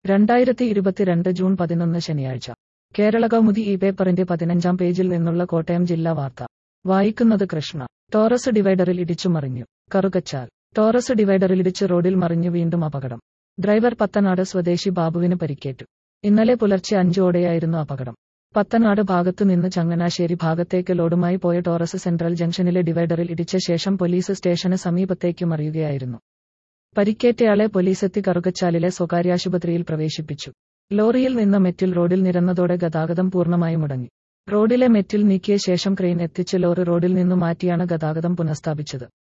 രണ്ടായിരത്തി ഇരുപത്തിരണ്ട് ജൂൺ പതിനൊന്ന് ശനിയാഴ്ച കേരള കൗമുദി ഈ പേപ്പറിന്റെ പതിനഞ്ചാം പേജിൽ നിന്നുള്ള കോട്ടയം ജില്ലാ വാർത്ത വായിക്കുന്നത് കൃഷ്ണ ടോറസ് ഡിവൈഡറിൽ ഇടിച്ചു മറിഞ്ഞു കറുകച്ചാൽ ടോറസ് ഡിവൈഡറിൽ ഇടിച്ച് റോഡിൽ മറിഞ്ഞു വീണ്ടും അപകടം ഡ്രൈവർ പത്തനാട് സ്വദേശി ബാബുവിന് പരിക്കേറ്റു ഇന്നലെ പുലർച്ചെ അഞ്ചോടെയായിരുന്നു അപകടം പത്തനാട് ഭാഗത്തു നിന്ന് ചങ്ങനാശ്ശേരി ഭാഗത്തേക്ക് ലോഡുമായി പോയ ടോറസ് സെൻട്രൽ ജംഗ്ഷനിലെ ഡിവൈഡറിൽ ഇടിച്ച ശേഷം പോലീസ് സ്റ്റേഷന് സമീപത്തേക്ക് മറിയുകയായിരുന്നു പരിക്കേറ്റയാളെ പോലീസെത്തി കറുകച്ചാലിലെ സ്വകാര്യാശുപത്രിയിൽ പ്രവേശിപ്പിച്ചു ലോറിയിൽ നിന്ന് മെറ്റിൽ റോഡിൽ നിരന്നതോടെ ഗതാഗതം പൂർണ്ണമായും മുടങ്ങി റോഡിലെ മെറ്റിൽ നീക്കിയ ശേഷം ക്രെയിൻ എത്തിച്ച് ലോറി റോഡിൽ നിന്നു മാറ്റിയാണ് ഗതാഗതം പുനഃസ്ഥാപിച്ചത്